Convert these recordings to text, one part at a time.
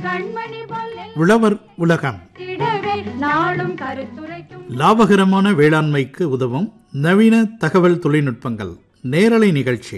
கண்மணி போல் உழவர் உலகம் திடவே நாளும் கருத்துரைக்கும் லாபகரமான வேளாண்மைக்கு உதவும் நவீன தகவல் தொழில்நுட்பங்கள் நேரலை நிகழ்ச்சி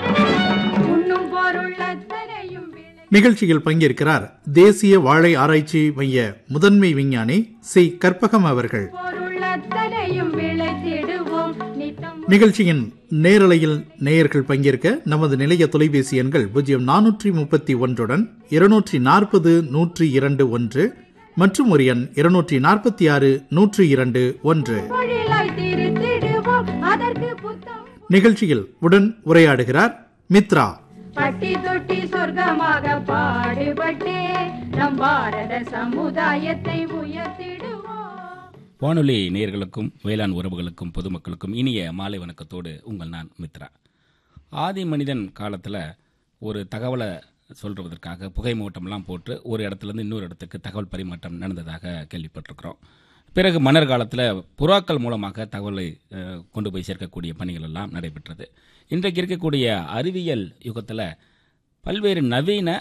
உண்ணும் பொருள் அத்தனையும் விளை நிகழ்ச்சியில் பங்கேற்கிறார் தேசிய வாழை ஆராய்ச்சி மைய முதன்மை விஞ்ஞானி சி கற்பகம் அவர்கள் பொருள் அத்தனையும் விளைத்திடுவோம் நித்தம் நிகழ்ச்சியின் நேரலையில் நேயர்கள் பங்கேற்க நமது நிலைய தொலைபேசி எண்கள் பூஜ்ஜியம் நானூற்றி முப்பத்தி ஒன்றுடன் இருநூற்றி நாற்பது நூற்றி இரண்டு ஒன்று மற்றும் ஒரு எண் இருநூற்றி நாற்பத்தி ஆறு நூற்றி இரண்டு ஒன்று பொழிலாய் திருத்திடுவோம் அதற்கு புத்தம் நிகழ்ச்சியில் உடன் உரையாடுகிறார் மித்ரா பட்டி தொட்டி சொர்க்கமாக பாடுபட்டே நம் பாரத சமுதாயத்தை உயர்த்திடுவோம் வானொலி நேயர்களுக்கும் வேளாண் உறவுகளுக்கும் பொதுமக்களுக்கும் இனிய மாலை வணக்கத்தோடு உங்கள் நான் மித்ரா ஆதி மனிதன் காலத்தில் ஒரு தகவலை சொல்றதற்காக புகை மூட்டம்லாம் போட்டு ஒரு இடத்துலேருந்து இன்னொரு இடத்துக்கு தகவல் பரிமாற்றம் நடந்ததாக கேள்விப்பட்டிருக்கிறோம் பிறகு மன்னர் காலத்தில் புறாக்கள் மூலமாக தகவலை அஹ், கொண்டு போய் சேர்க்கக்கூடிய பணிகள் எல்லாம் நடைபெற்றது இன்றைக்கு இருக்கக்கூடிய அறிவியல் யுகத்தில் பல்வேறு நவீன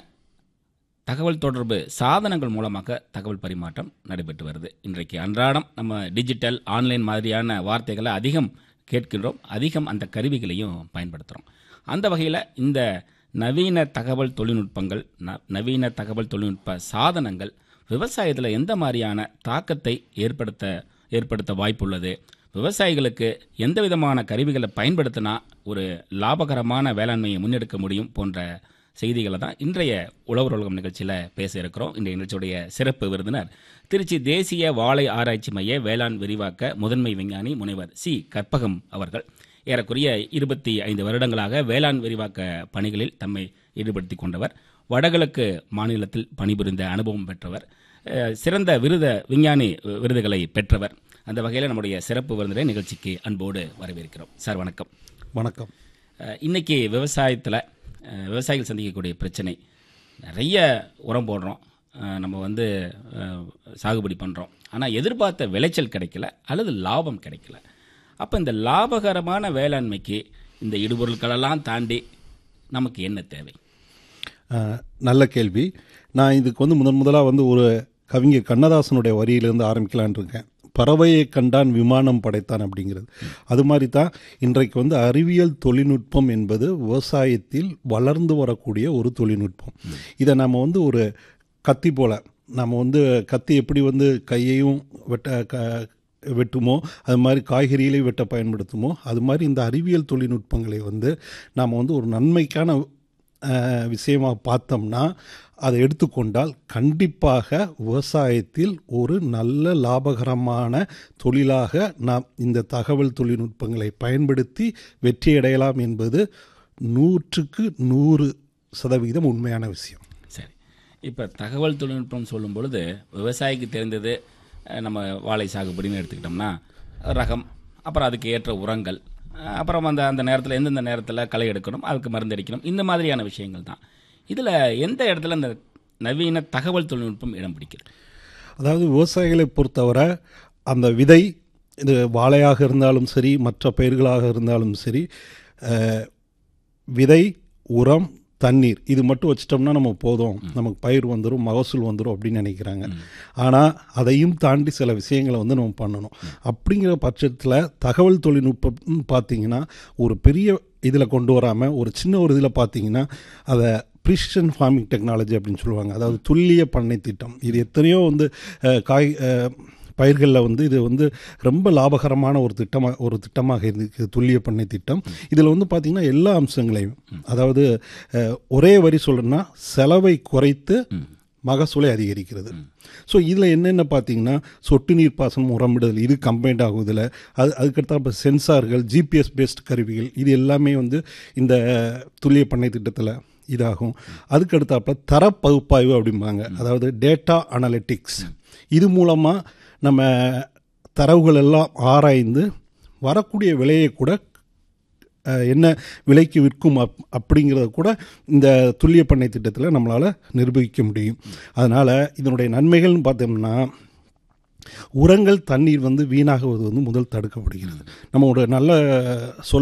தகவல் தொடர்பு சாதனங்கள் மூலமாக தகவல் பரிமாற்றம் நடைபெற்று வருது இன்றைக்கு அன்றாடம் நம்ம டிஜிட்டல் ஆன்லைன் மாதிரியான வார்த்தைகளை அதிகம் கேட்கின்றோம் அதிகம் அந்த கருவிகளையும் பயன்படுத்துகிறோம் அந்த வகையில் இந்த நவீன தகவல் தொழில்நுட்பங்கள் ந- நவீன தகவல் தொழில்நுட்ப சாதனங்கள் விவசாயத்தில் எந்த மாதிரியான தாக்கத்தை ஏற்படுத்த ஏற்படுத்த வாய்ப்புள்ளது விவசாயிகளுக்கு எந்த விதமான கருவிகளை பயன்படுத்தினா ஒரு லாபகரமான வேளாண்மையை முன்னெடுக்க முடியும் போன்ற செய்திகளை தான் இன்றைய உழவர் உலகம் நிகழ்ச்சியில் பேச இருக்கிறோம் இன்றைய நிகழ்ச்சியுடைய சிறப்பு விருந்தினர் திருச்சி தேசிய வாழை ஆராய்ச்சி மைய வேளாண் விரிவாக்க முதன்மை விஞ்ஞானி முனைவர் சி கற்பகம் அவர்கள் ஏறக்குறைய இருபத்தி ஐந்து வருடங்களாக வேளாண் விரிவாக்க பணிகளில் தம்மை ஈடுபடுத்தி கொண்டவர் வடகிழக்கு மாநிலத்தில் பணிபுரிந்த அனுபவம் பெற்றவர் அஹ், சிறந்த விருத விஞ்ஞானி விருதுகளை பெற்றவர் அந்த வகையில் நம்முடைய சிறப்பு விருந்தினை நிகழ்ச்சிக்கு அன்போடு வரவேற்கிறோம் சார் வணக்கம் வணக்கம் அஹ், இன்னைக்கு விவசாயத்தில் விவசாயிகள் சந்திக்கக்கூடிய பிரச்சனை நிறைய உரம் போடுறோம் அஹ், நம்ம வந்து அஹ், சாகுபடி பண்ணுறோம் ஆனால் எதிர்பார்த்த விளைச்சல் கிடைக்கல அல்லது லாபம் கிடைக்கல அப்போ இந்த லாபகரமான வேளாண்மைக்கு இந்த இடுபொருட்களெல்லாம் தாண்டி நமக்கு என்ன தேவை அஹ், நல்ல கேள்வி நான் இதுக்கு வந்து முதன் முதலாக வந்து ஒரு கவிஞர் கண்ணதாசனுடைய வரியிலிருந்து ஆரம்பிக்கலான்னு இருக்கேன் பறவையை கண்டான் விமானம் படைத்தான் அப்படிங்கிறது அது மாதிரி தான் இன்றைக்கு வந்து அறிவியல் தொழில்நுட்பம் என்பது விவசாயத்தில் வளர்ந்து வரக்கூடிய ஒரு தொழில்நுட்பம் இதை நம்ம வந்து ஒரு கத்தி போல நம்ம வந்து கத்தி எப்படி வந்து கையையும் வெட்ட க வெட்டுமோ அது மாதிரி காய்கறிகளையும் வெட்ட பயன்படுத்துமோ அது மாதிரி இந்த அறிவியல் தொழில்நுட்பங்களை வந்து நாம் வந்து ஒரு நன்மைக்கான அஹ், விஷயமா பார்த்தோம்னா அதை எடுத்துக்கொண்டால் கண்டிப்பாக விவசாயத்தில் ஒரு நல்ல லாபகரமான தொழிலாக நாம் இந்த தகவல் தொழில்நுட்பங்களை பயன்படுத்தி வெற்றியடையலாம் என்பது நூற்றுக்கு நூறு சதவீதம் உண்மையான விஷயம் சரி இப்போ தகவல் தொழில்நுட்பம் சொல்லும் பொழுது விவசாயிக்கு தெரிந்தது அஹ், நம்ம வாழை சாகுபடின்னு எடுத்துக்கிட்டோம்னா ரகம் அப்புறம் அதுக்கு ஏற்ற உரங்கள் அஹ், அப்புறம் அந்த அந்த நேரத்தில் எந்தெந்த நேரத்தில் களை எடுக்கணும் அதுக்கு மருந்து அடிக்கணும் இந்த மாதிரியான விஷயங்கள் தான் இதில் எந்த இடத்துல இந்த நவீன தகவல் தொழில்நுட்பம் இடம் பிடிக்கிறது அதாவது விவசாயிகளை பொறுத்தவரை அந்த விதை இது வாழையாக இருந்தாலும் சரி மற்ற பயிர்களாக இருந்தாலும் சரி அஹ், விதை உரம் தண்ணீர் இது மட்டும் வச்சிட்டோம்னா நம்ம போதும் நமக்கு பயிர் வந்துடும் மகசூல் வந்துடும் அப்படின்னு நினைக்கிறாங்க ஆனால் அதையும் தாண்டி சில விஷயங்களை வந்து நம்ம பண்ணணும் அப்படிங்கிற பட்சத்தில் தகவல் தொழில்நுட்பம் பார்த்தீங்கன்னா ஒரு பெரிய இதில் கொண்டு வராமல் ஒரு சின்ன ஒரு இதில் பார்த்தீங்கன்னா அதை ப்ரிசிஷன் ஃபார்மிங் டெக்னாலஜி அப்படின்னு சொல்லுவாங்க அதாவது துல்லிய பண்ணை திட்டம் இது எத்தனையோ வந்து அஹ், காய் அஹ், பயிர்களில் வந்து இது வந்து ரொம்ப லாபகரமான ஒரு திட்டமாக ஒரு திட்டமாக இருக்கு துல்லிய பண்ணை திட்டம் இதில் வந்து பார்த்திங்கன்னா எல்லா அம்சங்களையும் அதாவது அஹ், ஒரே வரி சொல்லணும்னா செலவை குறைத்து மகசூலை அதிகரிக்கிறது ஸோ இதில் என்னென்ன பார்த்தீங்கன்னா சொட்டு நீர் பாசனம் உரமிடுதல் இது கம்பைண்ட் ஆகும் இதில் அது அதுக்கடுத்த இப்போ சென்சார்கள் ஜிபிஎஸ் பேஸ்ட் கருவிகள் இது எல்லாமே வந்து இந்த துல்லிய பண்ணை திட்டத்தில் இதாகும் அதுக்கு அடுத்தாப்புல தர பகுப்பாய்வு அப்படிம்பாங்க அதாவது டேட்டா அனலிட்டிக்ஸ் இது மூலமாக நம்ம தரவுகள் எல்லாம் ஆராய்ந்து வரக்கூடிய விலையை கூட அஹ், என்ன விலைக்கு விற்கும் அப் அப்படிங்கிறத கூட இந்த துல்லிய பண்ணை திட்டத்தில் நம்மளால் நிரூபிக்க முடியும் அதனால் இதனுடைய நன்மைகள்னு பார்த்தோம்னா உரங்கள் தண்ணீர் வந்து வீணாகுவது வந்து முதல் தடுக்கப்படுகிறது நம்ம ஒரு நல்ல சொல்